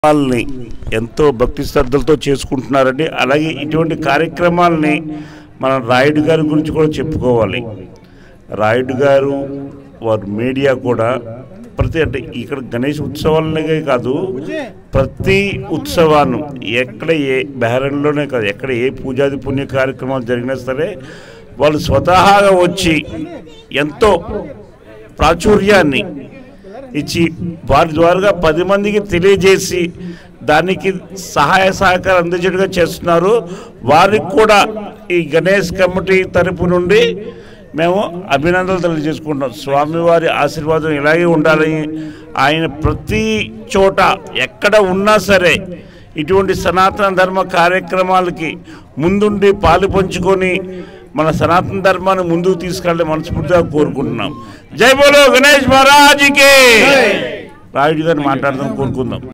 వాళ్ళని ఎంతో భక్తి శ్రద్ధలతో చేసుకుంటున్నారండి అలాగే ఇటువంటి కార్యక్రమాలని మన రాయుడు గారి గురించి కూడా చెప్పుకోవాలి రాయుడు గారు వారు మీడియా కూడా ప్రతి అంటే ఇక్కడ గణేష్ ఉత్సవాలనే కాదు ప్రతి ఉత్సవాన్ని ఎక్కడ ఏ బెహరంలోనే కాదు ఎక్కడ ఏ పూజాది పుణ్య కార్యక్రమాలు జరిగినా సరే వాళ్ళు స్వతహాగా వచ్చి ఎంతో ప్రాచుర్యాన్ని ఇచ్చి వారి ద్వారా పది మందికి తెలియజేసి దానికి సహాయ సహకారం అందించేట్టుగా చేస్తున్నారు వారికి కూడా ఈ గణేష్ కమిటీ తరపు నుండి మేము అభినందనలు తెలియజేసుకుంటున్నాం స్వామివారి ఆశీర్వాదం ఇలాగే ఉండాలని ఆయన ప్రతి చోట ఎక్కడ ఉన్నా సరే ఇటువంటి సనాతన ధర్మ కార్యక్రమాలకి ముందుండి పాలు పంచుకొని మన సనాతన ధర్మాన్ని ముందుకు తీసుకెళ్ళి మనస్ఫూర్తిగా కోరుకుంటున్నాం జై బోలో గణేష్ మహారాజ్కి రాయుడు గారిని మాట్లాడదాం కోరుకుందాం